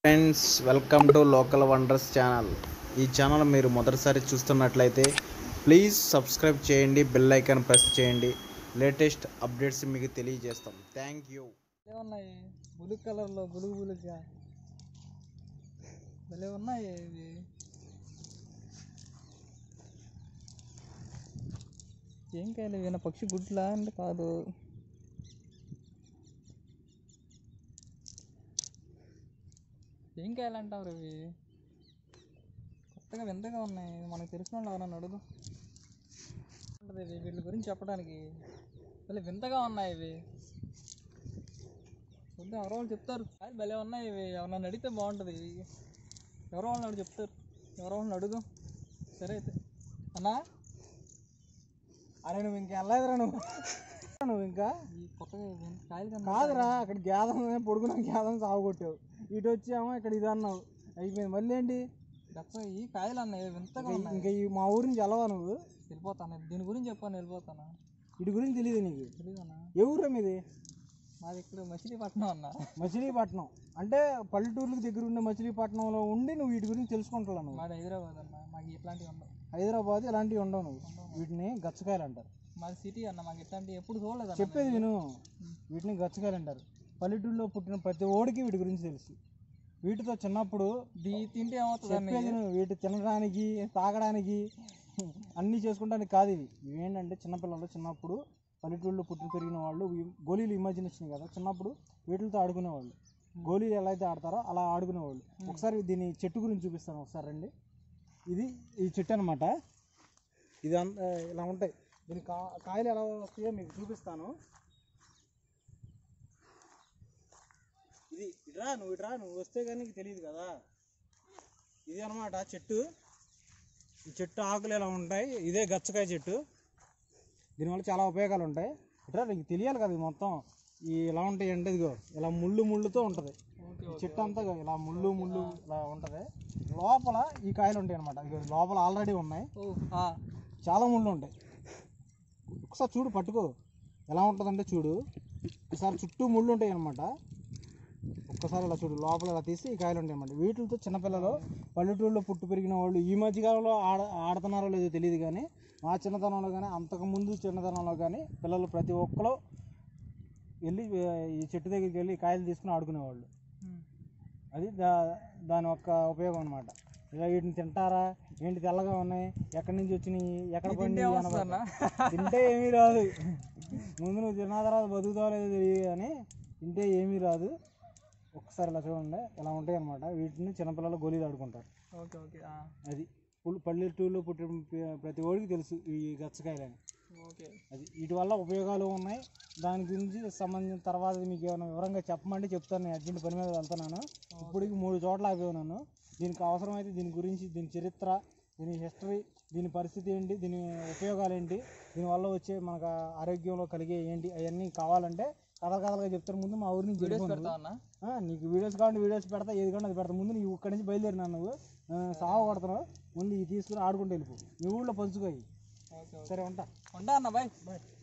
Friends welcome to local wonders channel ఈ channel మీరు మొదటిసారి చూస్తున్నట్లయితే ప్లీజ్ సబ్స్క్రైబ్ చేయండి బెల్ ఐకాన్ ప్రెస్ చేయండి లేటెస్ట్ అప్డేట్స్ మీకు తెలియజేస్తాం థ్యాంక్ యూ ఉన్నాయి బులుగు కలర్లో బులుగు బులుగ్గా భలే ఉన్నాయి ఇవి ఏం కాయలు ఇవి పక్షి గుడ్లా అంటే కాదు ఏం కాయలు అంటారు ఇవి కొత్తగా వింతగా ఉన్నాయి మనకు తెలిసిన వాళ్ళు ఎవరన్నా అడుగు ఉంటుంది ఇవి వీటి గురించి చెప్పడానికి భలే వింతగా ఉన్నాయి ఇవి చూద్దాం ఎవరో వాళ్ళు చెప్తారు కాయలు భలే ఉన్నాయి ఇవి ఎవరన్నా అడిగితే బాగుంటుంది ఇవి ఎవరో వాళ్ళని అడుగు చెప్తారు ఎవరో వాళ్ళని అడుగు సరే అయితే అన్నా అరే నువ్వు ఇంకా వెళ్ళలేదురా నువ్వు నువ్వు ఇంకా ఈ కొత్తగా ఇవి కాయలు కన్నా కాదురా అక్కడ గేదం పొడుగున గేదం సాగు కొట్టావు ఇటు వచ్చామో ఇక్కడ ఇది అన్నావు అయిపోయింది మళ్ళీ ఏంటి ఈ కాయలు అన్నాయి వింతగా ఉన్నాయి ఇంకా ఈ మా ఊరి నుంచి వెళ్ళవా నువ్వు వెళ్ళిపోతాను దీని గురించి చెప్పాను వెళ్ళిపోతాను వీటి గురించి తెలియదు నీకు తెలియదన్నా ఏ ఊరా మీది మాది ఇక్కడ మచిలీపట్నం అన్న మచిలీపట్నం అంటే పల్లెటూర్లకు దగ్గర ఉన్న మచిలీపట్నంలో ఉండి నువ్వు వీటి గురించి తెలుసుకుంటున్నావు నువ్వు మాది హైదరాబాద్ అన్న మాకు ఇట్లాంటివి ఉండవు హైదరాబాద్ ఇలాంటివి ఉండవు నువ్వు వీటిని గచ్చకాయలు అంటారు మాది సిటీ అన్న మాకు ఇట్లాంటివి ఎప్పుడు చూడలేదు చెప్పేది విను వీటిని గచ్చకాయలు అంటారు పల్లెటూరులో పుట్టిన ప్రతి ఓడికి వీటి గురించి తెలుసు వీటితో చిన్నప్పుడు దీ తింటే ఏమవుతుంది వీటి తినడానికి తాగడానికి అన్నీ చేసుకుంటానికి కాదు ఇవి ఇవేంటంటే చిన్నపిల్లలు చిన్నప్పుడు పల్లెటూళ్ళలో పుట్టి పెరిగిన వాళ్ళు ఈ గోళీలు ఇమాజిన్ వచ్చినాయి కదా చిన్నప్పుడు వీటితో ఆడుకునేవాళ్ళు గోళీలు ఎలా అయితే ఆడతారో అలా ఆడుకునేవాళ్ళు ఒకసారి దీని చెట్టు గురించి చూపిస్తాను ఒకసారి రండి ఇది ఈ చెట్టు అనమాట ఇది అంత ఇలా ఉంటాయి దీని కా కాయలు ఎలా వస్తాయో మీకు చూపిస్తాను ఇది ఇట్రా నువ్వు ఇట్రా నువ్వు వస్తే కానీ నీకు తెలియదు కదా ఇది అనమాట చెట్టు ఈ చెట్టు ఆకులు ఎలా ఉంటాయి ఇదే గచ్చకాయ చెట్టు దీనివల్ల చాలా ఉపయోగాలు ఉంటాయి ఇట్రా నీకు తెలియాలి కదా ఇది మొత్తం ఈ ఇలా ఉంటాయి అంటే ఇదిగో ఇలా ముళ్ళు ముళ్ళుతో ఉంటుంది ఈ చెట్టు అంతా ఇగో ఇలా ముళ్ళు ముళ్ళు ఇలా ఉంటుంది లోపల ఈ కాయలు ఉంటాయి అనమాట ఇగో లోపల ఆల్రెడీ ఉన్నాయి చాలా ముళ్ళు ఉంటాయి ఒకసారి చూడు పట్టుకో ఎలా ఉంటుందంటే చూడు ఈసారి చుట్టూ ముళ్ళు ఉంటాయి అనమాట ఒక్కసారి ఇలా చూడు లోపల ఇలా తీసి ఈ కాయలు ఉంటాయి అన్నమాట వీటితో చిన్నపిల్లలు పల్లెటూరులో పుట్టి పెరిగిన వాళ్ళు ఈ మధ్యకాలంలో ఆడ ఆడుతున్నారో లేదో తెలియదు కానీ మా చిన్నతనంలో కానీ అంతకుముందు చిన్నతనంలో కానీ పిల్లలు ప్రతి ఒక్కరు వెళ్ళి ఆ, ఈ చెట్టు దగ్గరికి వెళ్ళి ఈ కాయలు తీసుకుని ఆడుకునేవాళ్ళు అది దా దాని యొక్క ఉపయోగం అనమాట ఇలా వీటిని తింటారా ఏంటి తెల్లగా ఉన్నాయి ఎక్కడి నుంచి వచ్చినాయి ఎక్కడ పండి తింటే ఏమీ రాదు ముందు నువ్వు తిన్న తర్వాత బతుకుతావో లేదో తెలియదు కానీ తింటే ఏమీ రాదు ఒకసారి ఇలా చూడండి ఇలా ఉంటాయి అనమాట వీటిని చిన్నపిల్లలు గోళీలు ఆడుకుంటారు ఓకే ఓకే అది పుల్ పల్లెటూరులో పుట్టిన ప- ప్రతి ఓడికి తెలుసు ఈ గచ్చకాయలని ఓకే అది వీటి వల్ల ఉపయోగాలు ఉన్నాయి దాని గురించి సంబంధించిన తర్వాత మీకు ఏమైనా వివరంగా చెప్పమంటే చెప్తాను నేను అర్జెంట్ పని మీద వెళ్తున్నాను ఇప్పటికి మూడు చోట్ల ఆపి ఉన్నాను దీనికి అవసరమైతే దీని గురించి దీని చరిత్ర దీని హిస్టరీ దీని పరిస్థితి ఏంటి దీని ఉపయోగాలు ఏంటి దీనివల్ల వచ్చే మనకు ఆరోగ్యంలో కలిగే ఏంటి అవన్నీ కావాలంటే కథలు కథలుగా చెప్తాను ముందు మా ఊరి నుంచి వెళ్ళిపో నువ్వు. అన్న ఆ, నీకు వీడియోస్ కావాలంటే వీడియోస్ పెడతా ఏది కావాలంటే అది పెడతా ముందు నువ్వు ఇక్కడి నుంచి బయలుదేరినా నువ్వు ఆ, సాగు కొడుతున్నావు ముందు ఇవి తీసుకుని ఆడుకుంటూ వెళ్ళిపో మీ ఊళ్ళో పంచుకోయి ఓకే సరే ఉంటా ఉంటా అన్న బాయ్ బాయ్